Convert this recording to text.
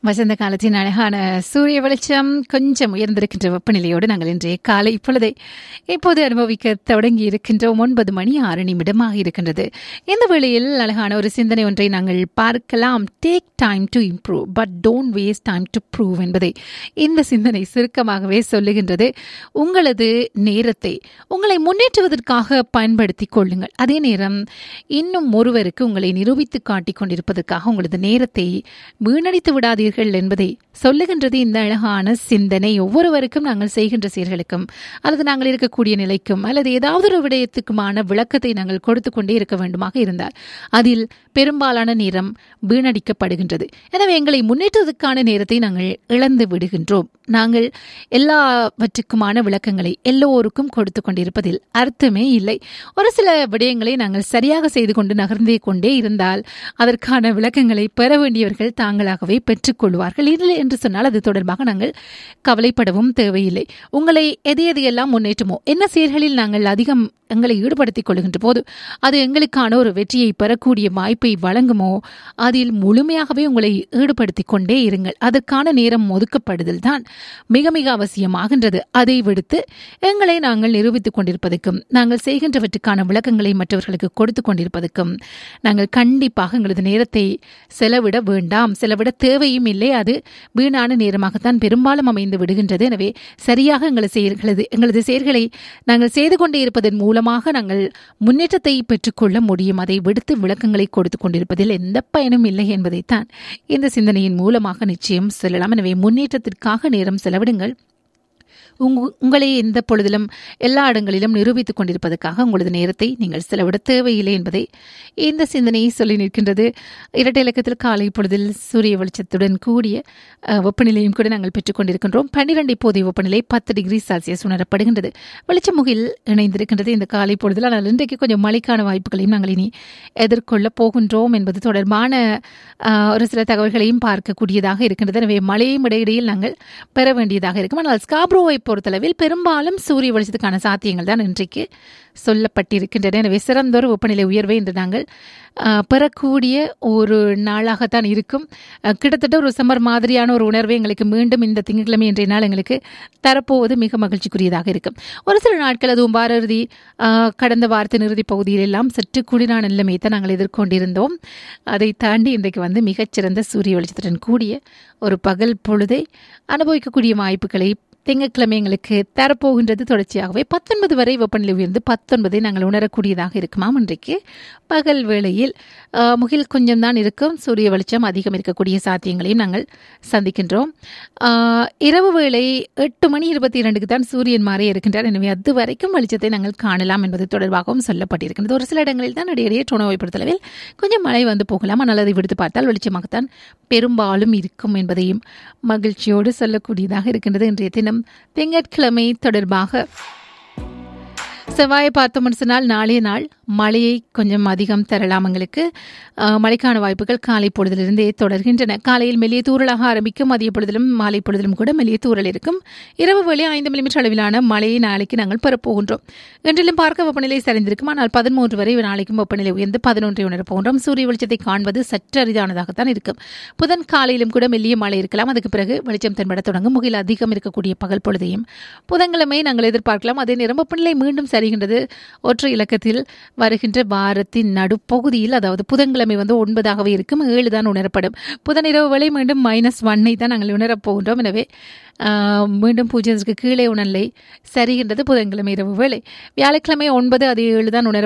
வசந்த காலத்தின் அழகான சூரிய வெளிச்சம் கொஞ்சம் உயர்ந்திருக்கின்ற வெப்பநிலையோடு நாங்கள் இன்றைய காலை இப்பொழுதை இப்போது அனுபவிக்க தொடங்கி இருக்கின்றோம் ஒன்பது மணி ஆறு நிமிடமாக இருக்கின்றது இந்த வேளையில் அழகான ஒரு சிந்தனை ஒன்றை நாங்கள் பார்க்கலாம் take time to improve but don't waste time to prove என்பதை இந்த சிந்தனை சுருக்கமாகவே சொல்லுகின்றது உங்களது நேரத்தை உங்களை முன்னேற்றுவதற்காக பயன்படுத்திக் கொள்ளுங்கள் அதே நேரம் இன்னும் ஒருவருக்கு உங்களை நிரூபித்து காட்டிக் கொண்டிருப்பதற்காக உங்களது நேரத்தை வீணடித்து விடாதீர்கள் என்பதை சொல்லுகின்றது இந்த அழகான சிந்தனை ஒவ்வொருவருக்கும் நாங்கள் செய்கின்ற செயல்களுக்கும் அல்லது நாங்கள் இருக்கக்கூடிய நிலைக்கும் அல்லது ஏதாவது ஒரு விடயத்துக்குமான விளக்கத்தை நாங்கள் கொடுத்து கொண்டே இருக்க வேண்டுமாக இருந்தால் அதில் பெரும்பாலான நேரம் வீணடிக்கப்படுகின்றது எனவே எங்களை முன்னேற்றத்துக்கான நேரத்தை நாங்கள் இழந்து விடுகின்றோம் நாங்கள் எல்லாவற்றுக்குமான விளக்கங்களை எல்லோருக்கும் கொடுத்து கொண்டிருப்பதில் அர்த்தமே இல்லை ஒரு சில விடயங்களை நாங்கள் சரியாக செய்து கொண்டு நகர்ந்தே கொண்டே இருந்தால் அதற்கான விளக்கங்களை பெற வேண்டியவர்கள் தாங்களாகவே பெற்றுக்கொள்வார்கள் இல்லை என்று சொன்னால் அது தொடர்பாக நாங்கள் கவலைப்படவும் தேவையில்லை உங்களை எது எது எல்லாம் முன்னேற்றமோ என்ன செயல்களில் நாங்கள் அதிகம் எங்களை ஈடுபடுத்திக் கொள்கின்ற போது அது எங்களுக்கான ஒரு வெற்றியை பெறக்கூடிய வாய்ப்பை வழங்குமோ அதில் முழுமையாகவே உங்களை ஈடுபடுத்திக் கொண்டே இருங்கள் அதற்கான நேரம் ஒதுக்கப்படுதல் தான் மிக மிக அவசியமாகின்றது அதை விடுத்து எங்களை நாங்கள் நிரூபித்துக் கொண்டிருப்பதற்கும் நாங்கள் செய்கின்றவற்றுக்கான விளக்கங்களை மற்றவர்களுக்கு கொடுத்து கொண்டிருப்பதற்கும் நாங்கள் கண்டிப்பாக எங்களது நேரத்தை செலவிட வேண்டாம் செலவிட தேவையும் இல்லை அது வீணான நேரமாகத்தான் பெரும்பாலும் அமைந்து விடுகின்றது எனவே சரியாக எங்களது செயல்களது எங்களது செயல்களை நாங்கள் செய்து கொண்டே இருப்பதன் மூலமாக நாங்கள் முன்னேற்றத்தை பெற்றுக்கொள்ள முடியும் அதை விடுத்து விளக்கங்களை கொடுத்து கொண்டிருப்பதில் எந்த பயனும் இல்லை என்பதைத்தான் இந்த சிந்தனையின் மூலமாக நிச்சயம் சொல்லலாம் எனவே முன்னேற்றத்திற்காக நேரம் செலவிடுங்கள் உங்களை எந்த பொழுதிலும் எல்லா இடங்களிலும் நிரூபித்துக் கொண்டிருப்பதற்காக உங்களது நேரத்தை நீங்கள் செலவிட தேவையில்லை என்பதை இந்த சிந்தனையை சொல்லி நிற்கின்றது இரட்டை இலக்கத்தில் காலை பொழுதில் சூரிய வெளிச்சத்துடன் கூடிய வெப்பநிலையும் கூட நாங்கள் பெற்றுக் கொண்டிருக்கின்றோம் பன்னிரண்டு இப்போதைய வெப்பநிலை பத்து டிகிரி செல்சியஸ் உணரப்படுகின்றது வெளிச்சமுகில் இணைந்திருக்கின்றது இந்த காலை பொழுதில் ஆனால் இன்றைக்கு கொஞ்சம் மழைக்கான வாய்ப்புகளையும் நாங்கள் இனி எதிர்கொள்ள போகின்றோம் என்பது தொடர்பான ஒரு சில தகவல்களையும் பார்க்கக்கூடியதாக இருக்கின்றது எனவே மழையும் இடையிடையில் நாங்கள் பெற வேண்டியதாக இருக்கும் ஆனால் ஸ்காப்ரோவை பொறுத்தளவில் பெரும்பாலும் சூரிய வெளிச்சத்துக்கான சாத்தியங்கள் தான் இன்றைக்கு சொல்லப்பட்டிருக்கின்றன எனவே சிறந்தொரு வெப்பநிலை உயர்வை என்று நாங்கள் பெறக்கூடிய ஒரு நாளாகத்தான் இருக்கும் கிட்டத்தட்ட ஒரு சம்மர் மாதிரியான ஒரு உணர்வை எங்களுக்கு மீண்டும் இந்த திங்கட்கிழமை இன்றைய நாள் எங்களுக்கு தரப்போவது மிக மகிழ்ச்சிக்குரியதாக இருக்கும் ஒரு சில நாட்கள் அதுவும் வார இறுதி கடந்த வாரத்தின் இறுதி பகுதியில் எல்லாம் சற்று குளிரான நிலைமையை தான் நாங்கள் எதிர்கொண்டிருந்தோம் அதை தாண்டி இன்றைக்கு வந்து மிகச்சிறந்த சூரிய வெளிச்சத்துடன் கூடிய ஒரு பகல் பொழுதை அனுபவிக்கக்கூடிய வாய்ப்புகளை திங்கட்கிழமை எங்களுக்கு தரப்போகின்றது தொடர்ச்சியாகவே பத்தொன்பது வரை வெப்பநிலை உயர்ந்து பத்தொன்பதை நாங்கள் உணரக்கூடியதாக இருக்குமாம் இன்றைக்கு பகல் வேளையில் முகில் கொஞ்சம் தான் இருக்கும் சூரிய வெளிச்சம் அதிகம் இருக்கக்கூடிய சாத்தியங்களையும் நாங்கள் சந்திக்கின்றோம் இரவு வேளை எட்டு மணி இருபத்தி இரண்டுக்கு தான் சூரியன் மாறி இருக்கின்றார் எனவே அது வரைக்கும் வெளிச்சத்தை நாங்கள் காணலாம் என்பது தொடர்பாகவும் சொல்லப்பட்டிருக்கின்றது ஒரு சில இடங்களில் தான் இடையிடையே உணவை பொறுத்தளவில் கொஞ்சம் மழை வந்து போகலாம் ஆனால் அதை விடுத்து பார்த்தால் வெளிச்சமாகத்தான் பெரும்பாலும் இருக்கும் என்பதையும் மகிழ்ச்சியோடு சொல்லக்கூடியதாக இருக்கின்றது இன்றைய தினம் திங்கட்கிழமை தொடர்பாக செவ்வாயை பார்த்தோம்னு சொன்னால் நாளைய நாள் மழையை கொஞ்சம் அதிகம் தரலாம் எங்களுக்கு மழைக்கான வாய்ப்புகள் காலை பொழுதிலிருந்தே தொடர்கின்றன காலையில் மெல்லிய தூரலாக ஆரம்பிக்கும் மதிய பொழுதிலும் மாலை பொழுதிலும் கூட மெல்லிய தூரல் இருக்கும் இரவு வேளை ஐந்து மில்லிமீட்டர் அளவிலான மழையை நாளைக்கு நாங்கள் பெறப்போகின்றோம் என்றிலும் பார்க்க வெப்பநிலை சரிந்திருக்கும் ஆனால் பதிமூன்று வரை நாளைக்கும் வெப்பநிலை உயர்ந்து பதினொன்றை உணரப் போகின்றோம் சூரிய வெளிச்சத்தை காண்பது சற்று அரிதானதாகத்தான் இருக்கும் புதன் காலையிலும் கூட மெல்லிய மழை இருக்கலாம் அதுக்கு பிறகு வெளிச்சம் தென்பட தொடங்கும் முகில் அதிகம் இருக்கக்கூடிய பகல் பொழுதையும் புதன்கிழமை நாங்கள் எதிர்பார்க்கலாம் அதே நேரம் வெப்பநிலை மீண்டும் சரிகின்றது ஒற்றை இலக்கத்தில் வருகின்ற வாரத்தின் நடுப்பகுதியில் அதாவது புதன்கிழமை வந்து ஒன்பதாகவே இருக்கும் ஏழு தான் உணரப்படும் புதனிரவு வேலை மீண்டும் மைனஸ் ஒன்னை தான் நாங்கள் உணரப் போகின்றோம் எனவே மீண்டும் பூஜ்ஜியத்திற்கு கீழே உணர்லை சரிகின்றது புதன்கிழமை இரவு வேலை வியாழக்கிழமை ஒன்பது அது ஏழு தான் உணர